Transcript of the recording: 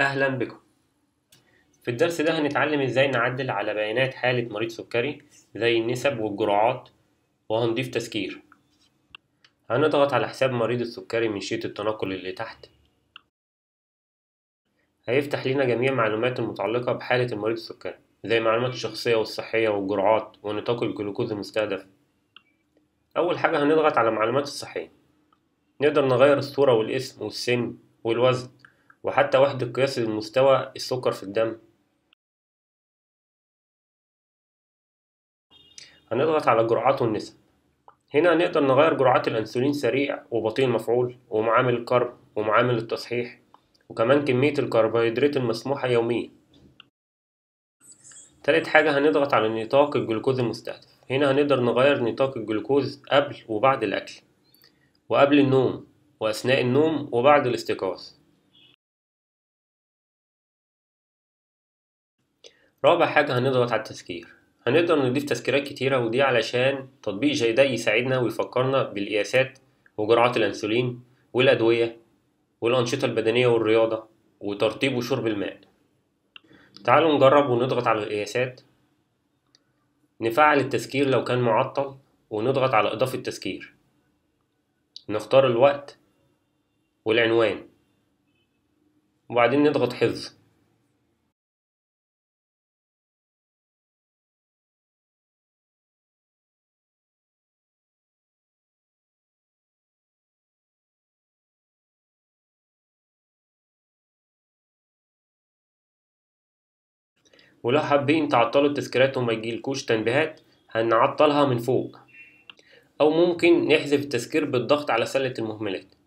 أهلا بكم في الدرس ده هنتعلم ازاي نعدل على بيانات حالة مريض سكري زي النسب والجرعات وهنضيف تذكير هنضغط على حساب مريض السكري من شيت التنقل اللي تحت هيفتح لنا جميع معلومات المتعلقة بحالة المريض السكري زي معلومات الشخصية والصحية والجرعات ونطاق الجلوكوز المستهدف أول حاجة هنضغط على معلومات الصحية نقدر نغير الصورة والاسم والسن والوزن وحتى وحدة قياس المستوى السكر في الدم هنضغط على الجرعات والنسب هنا هنقدر نغير جرعات الأنسولين سريع وبطيء المفعول ومعامل الكرب ومعامل التصحيح وكمان كمية الكربوهيدرات المسموحة يوميا تالت حاجة هنضغط على نطاق الجلوكوز المستهدف هنا هنقدر نغير نطاق الجلوكوز قبل وبعد الأكل وقبل النوم وأثناء النوم وبعد الاستيقاظ رابع حاجة هنضغط على التذكير هنقدر نضيف تذكيرات كتيرة ودي علشان تطبيق زي ده يساعدنا ويفكرنا بالقياسات وجرعات الأنسولين والأدوية والأنشطة البدنية والرياضة وترطيب وشرب الماء تعالوا نجرب ونضغط على القياسات نفعل التذكير لو كان معطل ونضغط على إضافة تذكير نختار الوقت والعنوان وبعدين نضغط حفظ ولو حابين تعطلوا التذكيرات وما يجيلكوش تنبيهات هنعطلها من فوق أو ممكن نحذف التذكير بالضغط على سلة المهملات